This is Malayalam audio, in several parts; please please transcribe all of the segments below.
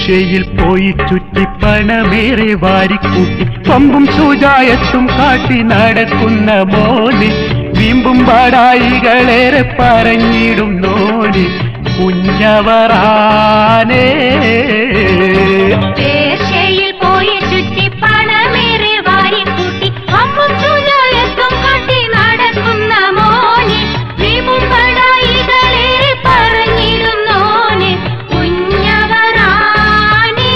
പേർഷ്യയിൽ പോയി ചുറ്റി പണമേറെ വാരിക്കൂട്ടി പമ്പും സൂജായത്തും കാട്ടി നടക്കുന്ന മോന് വീമ്പും പാടായികളേറെ പറഞ്ഞിടും നോന് കുഞ്ഞവറാനേ പേർഷ്യയിൽ പോയി ചുറ്റി പണമേറെ വാരിക്കൂട്ടി അമ്പും ചൂജായത്തും കാട്ടി നടക്കുന്ന മോനെ വീമ്പും പടായികളേറെ പറഞ്ഞിരുന്നോനെ കുഞ്ഞവറാനേ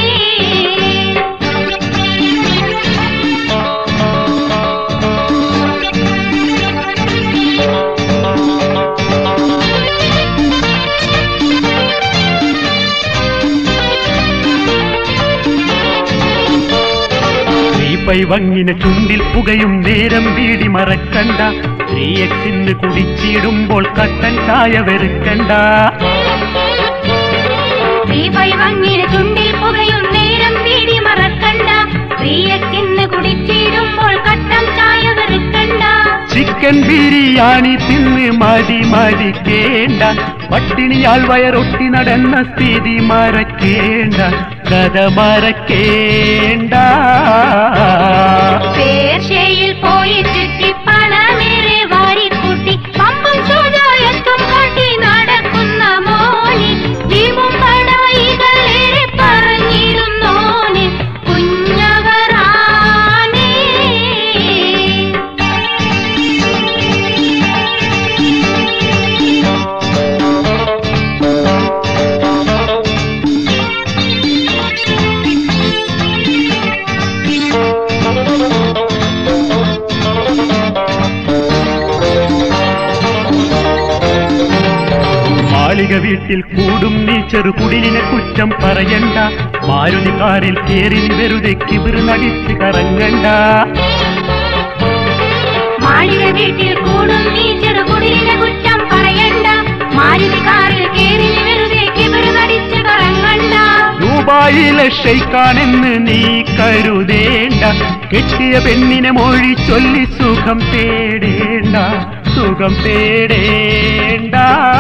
പൈ വങ്ങിന ചുണ്ടിൽ പുകയും നേരം വീടി മറക്കണ്ട ത്രീ എക്സിന്ന് കുടിച്ചിടുമ്പോൾ കട്ടൻ ചായ വെറുക്കണ്ട ശ്രീപൈ വങ്ങിന് ചുണ്ടിൽ പുകയും നേരം വീടി മറക്കണ്ട പ്രിയക്കിന്ന് കുടിച്ചിടുമ്പോൾ കട്ടം ചായ വെറുക്കണ്ട ചിക്കൻ ബിരിയാണി തിന്ന് മതി മതിക്കേണ്ട പട്ടിണിയാൽ വയറൊട്ടി നടന്ന സ്ഥിതി മറക്കേണ്ട കഥ മറക്കേണ്ട പേർഷ്യയിൽ പോയി ചുറ്റി പണമേറെ വാരിക്കൂട്ടി പമ്പും ചൂതായത്തും കാട്ടി നടക്കുന്ന മോനെ ദീപം പടായികളേറെ പറഞ്ഞിരുന്നോനെ കുഞ്ഞവറാനേ മാളിക വീട്ടിൽ കൂടും നീ ചെറുകുടിലിനെ കുറ്റം പറയണ്ട മാരുതി കാറിൽ കേറി നീ വെറുതെ കിബിർ നടിച്ച് കറങ്ങണ്ട മാളിക വീട്ടിൽ കൂടും നീ ചെറുകുടിലിനെ കുറ്റം പറയണ്ട മാരുതി കാറിൽ കേറി നീ വെറുതെ കിബിറ് നടിച്ച് കറങ്ങണ്ട ദുബായിലെ ഷെയ്ക്കാണെന്ന് നീ കരുതേണ്ട കെട്ടിയ പെണ്ണിനെ മൊഴി ചൊല്ലി സുഖം തേടേണ്ട സുഖം തേടേണ്ട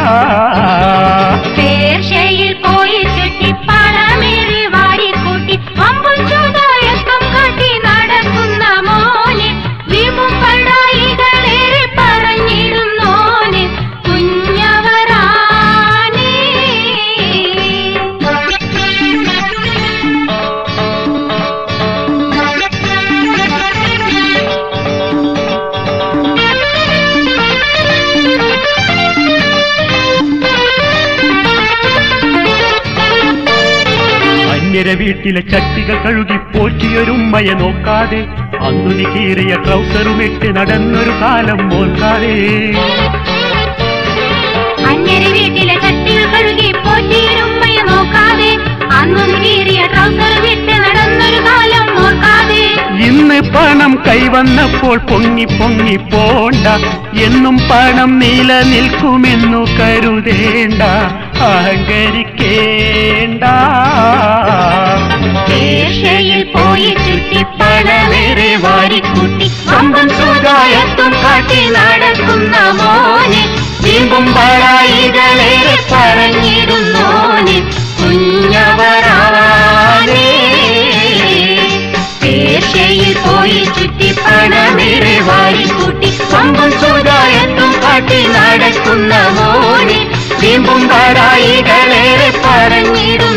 പേർഷ്യയിൽ പോയി ചുറ്റി പണമേറി വാരിക്കൂട്ടി അമ്പും ചൂതായത്തും കാട്ടി നടക്കുന്ന മോനെ വീമ്പും പടായികളേറെ പറഞ്ഞിരുന്നോനെ കുഞ്ഞവറാനേ അന്യര വീട്ടിലെ ചട്ടികൾ കഴുകി പോറ്റിയൊരുമ്മയെ നോക്കാതെ അന്നു നീ കീറിയ ട്രൗസറുമിട്ട് നടന്നൊരു കാലം ഓർക്കാതെ അന്യരെ വീട്ടിലെ ചട്ടികൾ കഴുകി പോറ്റിയിരുമ്മയെ നോക്കാതെ അന്നും കീറിയ ട്രൗസർ വിട്ട് നടന്നൊരു കാലം ഓർക്കാതെ ഇന്ന് പണം കൈവന്നപ്പോൾ പൊങ്ങി പൊങ്ങി പോണ്ട എന്നും പണം നിലനിൽക്കുമെന്നു കരുതേണ്ട അഹങ്കരിക്കേണ്ട പേർഷ്യയിൽ പോയി ചുറ്റി പണമേറെ വാരിക്കൂട്ടി പമ്പും സൂതായത്തും കാട്ടി നടക്കുന്ന മോനെ വീമ്പും പടായികളേറെ പറഞ്ഞിടുന്നോനെ കുഞ്ഞവറാനേ പേർഷ്യയിൽ പോയി ചുറ്റി പണമേറെ വാരിക്കൂട്ടി പമ്പും സൂതായത്തും കാട്ടി നടക്കുന്ന മോനെ വീമ്പും പടായികളേറെ പറഞ്ഞിടും